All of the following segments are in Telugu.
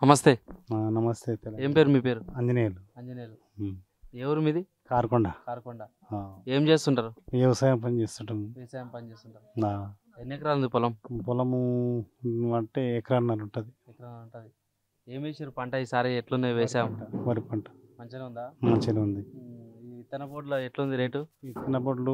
నమస్తే ఆ, నమస్తే తెలంగాణ. ఏం పేరు మీ పేరు ఆంజనేయులు ఆంజనేయులు ఉమ్. ఏ ఊరు మీది కారకొండ కారకొండ ఆ, ఏం చేస్తుంటారు వ్యవసాయం పని చేస్తుంటాం వ్యవసాయం పని చేస్తుంటారు ఆ, ఎన్ని ఎకరాలు ఉంది పొలం పొలము అంటే ఎకరన్నర ఉంటుంది ఎకరా ఉంటుంది ఏం వేసారు పంట ఈసారి ఎట్లున్నాయి వ్యవసాయం వరి పంట మంచిగా ఉందా మంచిగా ఉంది ఉమ్, ఈ విత్తన పోట్ల ఎట్లుంది రేటు ఈ చిన్నప్పట్లు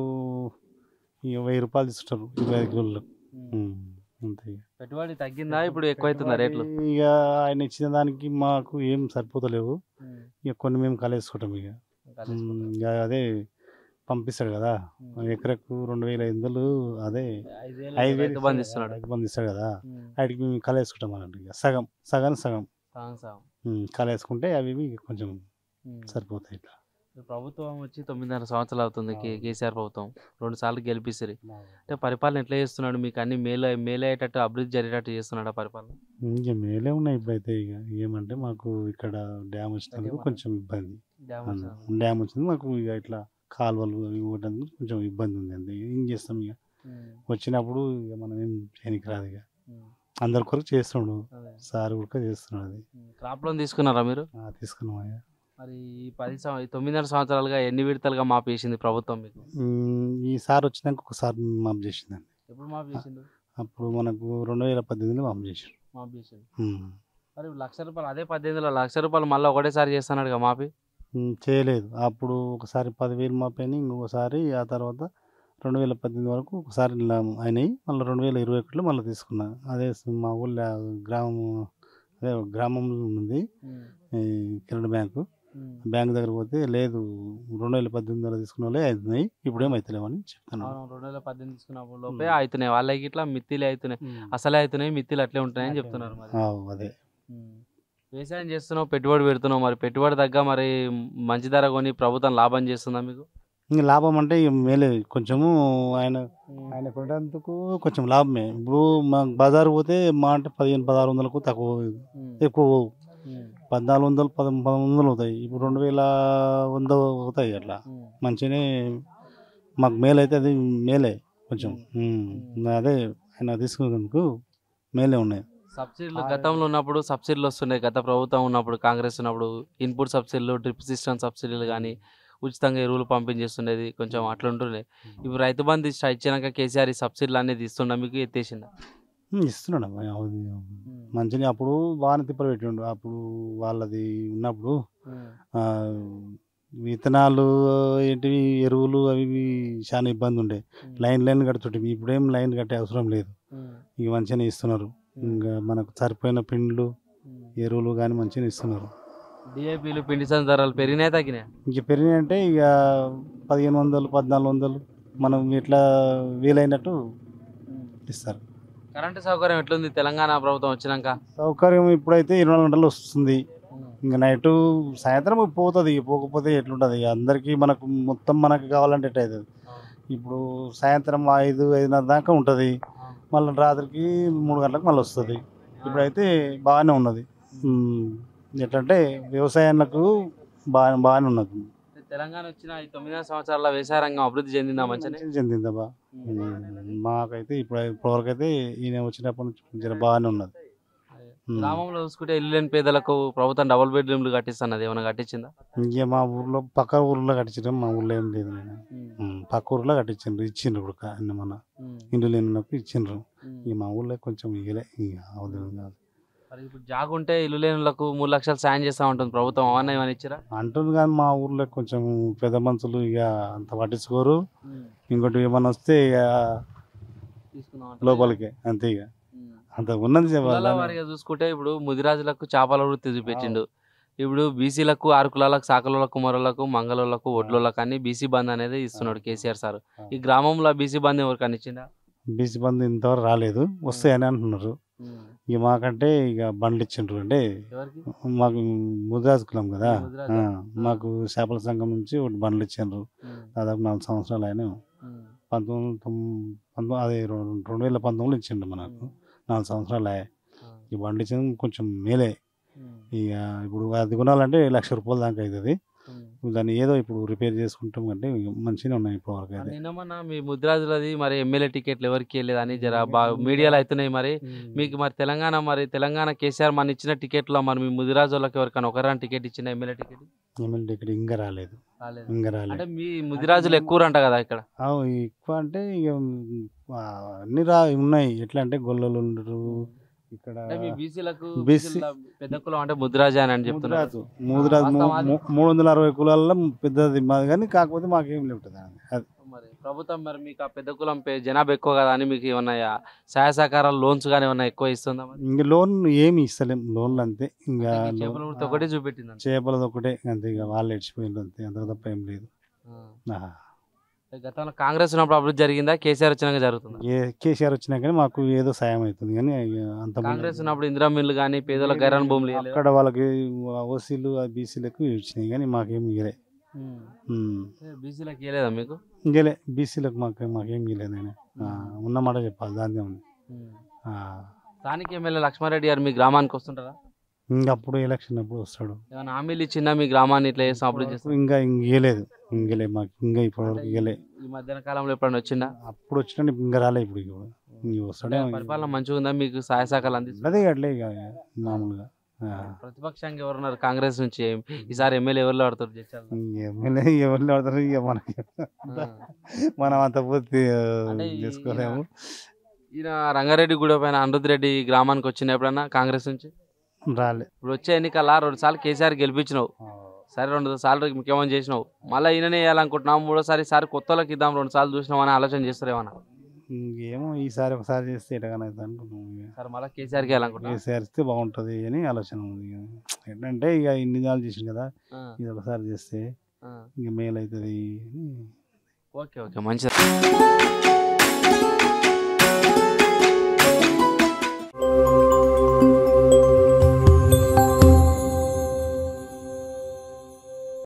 ఇక వెయ్యి రూపాయలు ఇస్తుంటారు ఇరవై ఐదు కిలోలు ఉమ్, ఉమ్, అంతే ఇక. పెట్టుబడి తగ్గిందా ఇప్పుడు ఎక్కువ అవుతుందా రేట్లు ఇక ఆయన ఇచ్చిన దానికి మాకు ఏం సరిపోతలేవు ఉమ్, ఇక కొన్ని మేము కలేసుకుంటాం ఇక కలిసిపోతుంది. ఉమ్, ఇక అదే పంపిస్తాడు కదా ఉమ్, ఎకరకు రెండు వేల ఐదు వందలు అదే ఐదేళ్ళు ఐదు రైతు బంధు ఇస్తున్నాడు రైతు బంధు ఇస్తాడు కదా ఉమ్, వాటికి మేము కలేసుకుంటాం అన్నట్టు ఇక సగం సగం సగం సాగు సాగు. ఉమ్, కలేసుకుంటే అవి ఇవి కొంచెం ఉమ్. సరిపోతాయి ఇట్లా ఈ ప్రభుత్వం వచ్చి తొమ్మిదిన్నర సంవత్సరాలు అవుతుంది కే- కేసీఆర్ ప్రభుత్వం రెండు సార్లు గెలిపిస్తారు అంటే పరిపాలన ఎట్లా చేస్తున్నాడు మీకు అన్ని మేలు మేలయ్యేటట్టు అభివృద్ధి జరిగేటట్టు చేస్తున్నాడు పరిపాలన ఇంక మేలే ఉన్నాయి ఇప్పుడైతే ఇక ఏమంటే మాకు ఇక్కడ డ్యామ్ వచ్చినందుకు అదే కొంచెం ఇబ్బంది డ్యామ్ అన్న. వచ్చింది. డ్యామ్ వచ్చింది మాకు ఇక ఇట్లా కాలువలు అవి ఇవ్వడానికి కొంచెం ఇబ్బంది ఉంది అంతే ఏం చేస్తాం ఇక ఉమ్, వచ్చినప్పుడు ఇక మనం ఏం చేయనికి రాదు ఇక ఉమ్, అందరి కొరకు చేస్తున్నాడు అదే. సార్ కూడా చేస్తున్నాడు అది ఉమ్, క్రాప్ లోన్ తీసుకున్నారా మీరు ఆ, తీసుకున్నాం అయ్యా మరి ఈ పది సంవ- ఈ తొమ్మిదిన్నర సంవత్సరాలుగా ఎన్ని విడతలుగా మాపు చేసింది ప్రభుత్వం మీకు ఉమ్, ఈ సార్ వచ్చినాక ఒకసారి మాపు చేసిందండి ఎప్పుడు మాపు చేసిండు అప్పుడు మనకు రెండు వేల పద్దెనిమిదిలో మాపు చేసారు మాపు చేసిండు ఉమ్. మరి లక్ష రూపాయలు అదే పద్దెనిమిదిలో లక్ష రూపాయలు మళ్ళీ ఒకటేసారి చేస్తున్నాడు మాపి ఉమ్, చేయలేదు అప్పుడు ఒకసారి పదివేలు మాపైనాయి ఇంకొకసారి ఆ తర్వాత రెండు వేల పద్దెనిమిది వరకు ఒకసారి ఇలా అయినాయి మళ్ళీ రెండు వేల ఇరవై ఒకటిలో మళ్ళీ తీసుకున్నా అదే స- మా ఊళ్ళో గ్రామం అదే గ్రామంలో ఉంది ఈ కిరణ్ బ్యాంకు బ్యాంక్ దగ్గర పోతే లేదు రెండు వేల పద్దెనిమిదిలో తీసుకున్న వాళ్ళే అవుతున్నాయి ఇప్పుడేం అవుతలేమని చెప్తాను అవును రెండు వేల పద్దెనిమిది తీసుకున్నప్పుడు లోపే అవుతున్నాయి వాళ్ళకి ఇట్లా మిత్తిలే అవుతున్నాయి ఉమ్. అసలే అవుతున్నాయి మిత్తిలు అట్లే ఉంటున్నాయని చెప్తున్నారు మరి ఆ, అదే ఉమ్. వ్యవసాయం చేస్తున్నావు పెట్టుబడి పెడుతున్నావు మరి పెట్టుబడి తగ్గ మరి మంచి ధర కొని ప్రభుత్వం లాభం చేస్తుందా మీకు ఇంక లాభం అంటే ఇక మేలే కొంచెము ఆయన ఆయన కొనేందుకు కొంచెం లాభమే ఇప్పుడు మా బజార్ పోతే మా అంటే పదిహేను పదహారు వందలకు తక్కువ ఉమ్. ఎక్కువ పోవు. ఉమ్. పద్నాలుగు వందలు పద పదమూడు వందలు అవుతాయి ఇప్పుడు రెండు వేల వంద అవుతాయి అట్లా ఉమ్. మంచిగానే మాకు మేలు అయితే అది మేలే కొంచెం ఉమ్. అదే ఆయన తీసుకున్నందుకు మేలే ఉన్నాయి సబ్సిడీలు గతంలో ఉన్నప్పుడు సబ్సిడీలు వస్తుండే గత ప్రభుత్వం ఉన్నప్పుడు కాంగ్రెస్ ఉన్నప్పుడు ఇన్పుట్ సబ్సిడీలు డ్రిప్ సిస్టమ్ సబ్సిడీలు కానీ ఉచితంగా ఎరువులు పంపించేస్తుండేది కొంచెం అట్లా ఉంటుండే ఇప్పుడు రైతు బంధు ఇష్ట- ఇచ్చినాక కేసీఆర్ ఈ సబ్సిడీలు అనేది ఇస్తుండ మీకు ఎత్తేసిందా ఉమ్, ఇస్తున్నాడు అబ్బాయి. అవును. మంచిగా అప్పుడు బాగానే తిప్పలు పెట్టిండు అప్పుడు వాళ్ళది ఉన్నప్పుడు ఆ, విత్తనాలు ఏంటివి ఎరువులు అవి ఇవి చాలా ఇబ్బంది ఉండే లైన్ లైన్ కడుతుంటే ఇప్పుడేం లైన్ కట్టే అవసరం లేదు ఇక మంచిగానే ఇస్తున్నారు ఇంకా మనకు సరిపోయిన పిండ్లు ఎరువులు కానీ మంచిగా ఇస్తున్నారు డిఏపీలు పిండి సంచుల ధరలు పెరిగినాయి తగ్గినాయి ఇంక పెరిగినాయంటే ఇక పదిహేను వందలు పద్నాలుగు వందలు మనం ఇట్లా వీలైనట్టు ఇస్తారు కరెంటు సౌకర్యం ఎట్లుంది తెలంగాణ ప్రభుత్వం వచ్చినాక సౌకర్యం ఇప్పుడైతే ఇరవై నాలుగు గంటలు వస్తుంది ఇంకా నైట్ సాయంత్రం పోతుంది ఇక పోకపోతే ఎట్లుంటుంది ఇక అందరికీ మనకు మొత్తం మనకు కావాలంటే ఎట్ట అవుతుంది ఇప్పుడు సాయంత్రం ఐదు ఐదున్నర దాకా ఉంటుంది మళ్ళీ రాత్రికి మూడు గంటలకు మళ్ళీ వస్తుంది ఇప్పుడైతే బాగానే ఉన్నది ఉమ్, ఎట్లంటే వ్యవసాయాలకు బాగా బాగానే ఉన్నది తెలంగాణ వచ్చిన ఈ తొమ్మిది సంవత్సరాల వ్యవసాయ రంగం అభివృద్ధి చెందిందా మంచిగా మంచిగా చెందిందబ్బా ఉమ్, మాకైతే ఇప్పుడు ఇప్పటివరకైతే ఈయన వచ్చినప్పటి నుంచి కొంచెం బాగానే ఉన్నది ఉమ్. గ్రామంలో చూసుకుంటే ఇల్లు లేని పేదలకు ప్రభుత్వం డబుల్ బెడ్రూమ్లు కట్టిస్తున్నది ఏమైనా కట్టించిందా ఇంకే మా ఊర్లో పక్క ఊర్లో కట్టించడం మా ఊర్లో ఏం లేదు నేను ఉమ్, పక్క ఊర్లో కట్టించిండ్రు ఇచ్చిండ్రు ఇప్పుడు కా- అన్ని మన ఇండ్లు లేనప్పుడు ఇచ్చిండ్రు ఇక మా ఊర్లో కొంచెం ఇగలే ఇక అవసరం కాదు మరి ఇప్పుడు జాగ్ ఉంటే ఇల్లు లేనులకు మూడు లక్షలు సాయం చేస్తా ఉంటుంది ప్రభుత్వం అవన్నీ ఏమైనా ఇచ్చిరా అంటుంది కానీ మా ఊర్లో కొంచెం పెద్ద మనుషులు ఇక అంత పట్టించుకోరు ఇంకోటి ఏమన్నా వస్తే ఇక తీసుకుందాం లోపలికే అంతే ఇక అంత ఉన్నది చెప్పాలి. కులాల వారిగా చూసుకుంటే ఇప్పుడు ముదిరాజులకు చేపల వృత్తి చూపించిండు ఇప్పుడు బీసీలకు ఆరు కులాలకు సాకలకు కుమరులకు మంగళలకు ఒడ్లోళ్ళకు అని బీసీ బంద్ అనేది ఇస్తున్నాడు కేసీఆర్ సార్ ఈ గ్రామంలో బీసీ బంద్ ఎవరికైనా ఇచ్చిందా బీసీ బంధు ఇంతవరకు రాలేదు వస్తాయని అంటున్నారు ఇక మాకంటే ఇక బండ్లు ఇచ్చిండ్రు అంటే ఎవరికి మాకు ముదిరాజు కులం కదా ముదిరాజు. ఆ, మాకు చేపల సంఘం నుంచి ఒకటి బండ్లు ఇచ్చిండ్రు దాదాపు నాలుగు సంవత్సరాలు అయినా పంతొమ్మిది తొమ్- పంతొమ్మిది అదే రెండు రెండు వేల పంతొమ్మిదిలో ఇచ్చిండు మనకు నాలుగు సంవత్సరాలు అయ్యాయి ఈ బండి ఇచ్చింది కొంచెం మేలే ఇక ఇప్పుడు అది కొనాలంటే లక్ష రూపాయల దాకా అవుతుంది దాన్ని ఏదో ఇప్పుడు రిపేర్ చేసుకుంటాం అంటే మంచిగానే ఉన్నాయి ఇప్పుడు వరకు అయితే నిన్న మొన్న మీ ముద్రాజులది మరి ఎమ్మెల్యే టికెట్లు ఎవరికి వెళ్ళలేదు అని జర బాగా మీడియాలో అవుతున్నాయి మరి మీకు మరి తెలంగాణ మరి తెలంగాణ కేసీఆర్ మన ఇచ్చిన టికెట్లో మరి మీ ముదిరాజులకు ఎవరికైనా ఒకరైనా టికెట్ ఇచ్చిన ఎమ్మెల్యే టికెట్ ఎమ్మెల్యే ఇక్కడ ఇంకా రాలేదు ఇంకా రాలేదు అంటే మీ ముదిరాజులు ఎక్కువ అంట కదా ఇక్కడ అవు ఎక్కువ అంటే ఇక ఆ, అన్ని రా ఉన్నాయి ఎట్లా అంటే గొల్లలు ఉండరు ఇక్కడ అంటే మీ బీసీలకు BC పెద్ద కులం అంటే ముదిరాజా అని అని చెప్తున్నారు ముదిరాజు ముదిరాజు మూ- వాస్తవం అది? మూ- మూడు వందల అరవై కులాల్లో పెద్దది మాది కానీ కాకపోతే మాకేం లేవుతుంది అది మరి ప్రభుత్వం మరి మీకు ఆ పెద్ద కులం పే- జనాభా ఎక్కువ కదా అని మీకు ఏమన్నా సహాయ సహకారాలు లోన్స్ కానీ ఏమన్నా ఎక్కువ ఇస్తుందా మరి ఇంకా లోన్ ఏమి ఇస్తలేం లోన్లు అంతే ఇంకా ఈ చేపల లోన్- వృత్తి ఒకటే చూపెట్టింది చేపలది ఒకటే అంతే ఇక వాళ్ళు ఇచ్చిపోయిండ్రు అంతే అంత తప్ప ఏం లేదు ఆహా. గతంలో కాంగ్రెస్ ఉన్నప్పుడు అభివృద్ధి జరిగిందా కేసీఆర్ వచ్చినాక జరుగుతుందా ఏ కేసీఆర్ వచ్చినా కానీ మాకు ఏదో సాయం అవుతుంది కానీ ఇక అంత ముందు- కాంగ్రెస్ ఉన్నప్పుడు ఇందిరా మిల్లు కానీ పేదల గైరాన్ భూములు ఇవ్వలేదా? అక్కడ వాళ్ళకి ఓసీలు బీసీలకు ఇచ్చినాయి కానీ మాకేం ఇయలే ఉమ్. ఏ, బీసీలకు ఇవ్వలేదా మీకు ఇంకేలే బీసీలకు మాకు మాకేం ఇయలేదు నేను ఉన్నమాట చెప్పాలి దాన్ని ఉంది ఆ, స్థానిక ఎమ్మెల్యే లక్ష్మారెడ్డి గారు మీ గ్రామానికి వస్తుంటారా ఇంకా అప్పుడు ఎలక్షన్ అప్పుడు వస్తాడు ఏమైనా హామీలు ఇచ్చిందా మీ గ్రామాన్ని ఇట్లా చేస్తాం అభివృద్ధి చేస్తాం ఇంకా ఇయ్యలేదు ఇంకలే మాకు ఇంకా ఇప్పటివరకు ఇయ్యలే ఈ మధ్యాహ్న కాలంలో ఎప్పుడైనా వచ్చిందా అప్పుడు వచ్చిన ఇంకా రాలే ఇప్పుడు ఇక ఇంక వస్తాడే పరిపాలన మంచిగా ఉందా మీకు సహాయ సహకారాలు అందిస్తుంది అదే అట్లే ఇక మామూలుగా ఆ. ప్రతిపక్షంగా ఎవరున్నారు కాంగ్రెస్ నుంచి ఈసారి ఎమ్మెల్యే ఎవరిలో ఆడతారు చేశారు ఇంక ఎమ్మెల్యే ఎవరిని ఆడతారు ఇక మనకి మనం అంత పూర్తి అంటే ఈ- చేసుకోలేము ఈయన రంగారెడ్డి గూడ పైన అనిరుద్ రెడ్డి గ్రామానికి వచ్చిన ఎప్పుడన్నా కాంగ్రెస్ నుంచి రాలే ఇప్పుడు వచ్చే ఎన్నికల్లా రెండు సార్లు కేసీఆర్ గెలిపించినావు సరే రెండు సార్లు ముఖ్యమంత్రి చేసినావు మళ్ళీ ఈయననే వేయాలనుకుంటున్నాం మూడోసారి ఈసారి కొత్త వాళ్ళకి ఇద్దాం రెండు సార్లు చూసినాం అని ఆలోచన చేస్తారేమన్నా ఇంకేమో ఈసారి ఒకసారి చేస్తే ఎటగానే అనుకుంటున్నాం ఇక. సరే మళ్ళీ కేసీఆర్కి వేయాలనుకుంటున్నాం కేసీఆర్ ఇస్తే బాగుంటుంది అని ఆలోచన ఉంది ఇక. ఏంటంటే ఇక ఇన్ని దినాలు చేసింది కదా ఇది ఒకసారి చేస్తే ఇక మేలు అవుతుంది అని ఓకే ఓకే మంచిది